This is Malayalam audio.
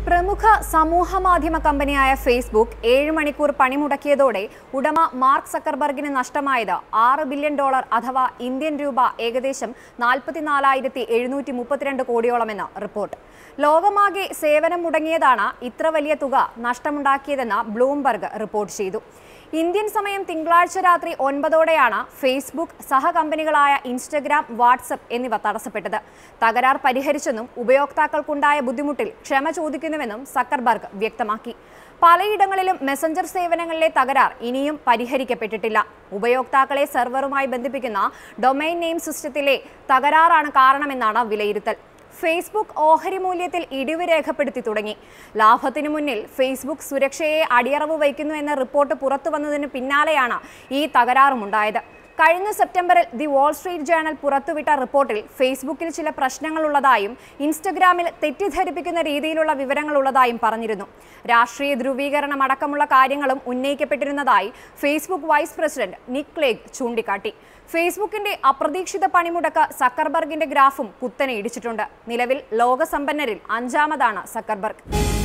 പ്രമുഖ സമൂഹ മാധ്യമ കമ്പനിയായ ഫേസ്ബുക്ക് ഏഴ് മണിക്കൂർ പണിമുടക്കിയതോടെ ഉടമ മാർക്ക് സക്കർബർഗിന് നഷ്ടമായത് ആറ് ബില്യൺ ഡോളർ അഥവാ ഇന്ത്യൻ രൂപ ഏകദേശം നാൽപ്പത്തിനാലായിരത്തി എഴുന്നൂറ്റി മുപ്പത്തിരണ്ട് കോടിയോളമെന്ന് റിപ്പോർട്ട് ലോകമാകെ സേവനം മുടങ്ങിയതാണ് ഇത്ര വലിയ തുക നഷ്ടമുണ്ടാക്കിയതെന്ന് ബ്ലൂംബർഗ് റിപ്പോർട്ട് ചെയ്തു ഇന്ത്യൻ സമയം തിങ്കളാഴ്ച രാത്രി ഒൻപതോടെയാണ് ഫേസ്ബുക്ക് സഹകമ്പനികളായ ഇൻസ്റ്റഗ്രാം വാട്സപ്പ് എന്നിവ തടസ്സപ്പെട്ടത് തകരാർ പരിഹരിച്ചെന്നും ഉപയോക്താക്കൾക്കുണ്ടായ ബുദ്ധിമുട്ടിൽ ക്ഷമ ചോദിക്കുന്നുവെന്നും സക്കർബർഗ് വ്യക്തമാക്കി പലയിടങ്ങളിലും മെസഞ്ചർ സേവനങ്ങളിലെ തകരാർ ഇനിയും പരിഹരിക്കപ്പെട്ടിട്ടില്ല ഉപയോക്താക്കളെ സെർവറുമായി ബന്ധിപ്പിക്കുന്ന ഡൊമൈൻ നെയിം സിസ്റ്റത്തിലെ തകരാറാണ് കാരണമെന്നാണ് വിലയിരുത്തൽ ഫേസ്ബുക്ക് ഓഹരി മൂല്യത്തിൽ ഇടിവ് രേഖപ്പെടുത്തി തുടങ്ങി ലാഭത്തിനു മുന്നിൽ ഫേസ്ബുക്ക് സുരക്ഷയെ അടിയറവ് വയ്ക്കുന്നു എന്ന റിപ്പോർട്ട് പുറത്തു വന്നതിന് പിന്നാലെയാണ് ഈ തകരാറുമുണ്ടായത് കഴിഞ്ഞ സെപ്റ്റംബറിൽ ദി വാൾ സ്ട്രീറ്റ് ജേണൽ പുറത്തുവിട്ട റിപ്പോർട്ടിൽ ഫേസ്ബുക്കിൽ ചില പ്രശ്നങ്ങളുള്ളതായും ഇൻസ്റ്റഗ്രാമിൽ തെറ്റിദ്ധരിപ്പിക്കുന്ന രീതിയിലുള്ള വിവരങ്ങളുള്ളതായും പറഞ്ഞിരുന്നു രാഷ്ട്രീയ ധ്രുവീകരണം അടക്കമുള്ള കാര്യങ്ങളും ഉന്നയിക്കപ്പെട്ടിരുന്നതായി Facebook vice president Nick Clegg ചൂണ്ടിക്കാട്ടി ഫേസ്ബുക്കിന്റെ അപ്രതീക്ഷിത പണിമുടക്ക് സക്കർബർഗിന്റെ ഗ്രാഫും കുത്തനെ ഇടിച്ചിട്ടുണ്ട് നിലവിൽ ലോകസമ്പന്നരിൽ അഞ്ചാമതാണ് സക്കർബർഗ്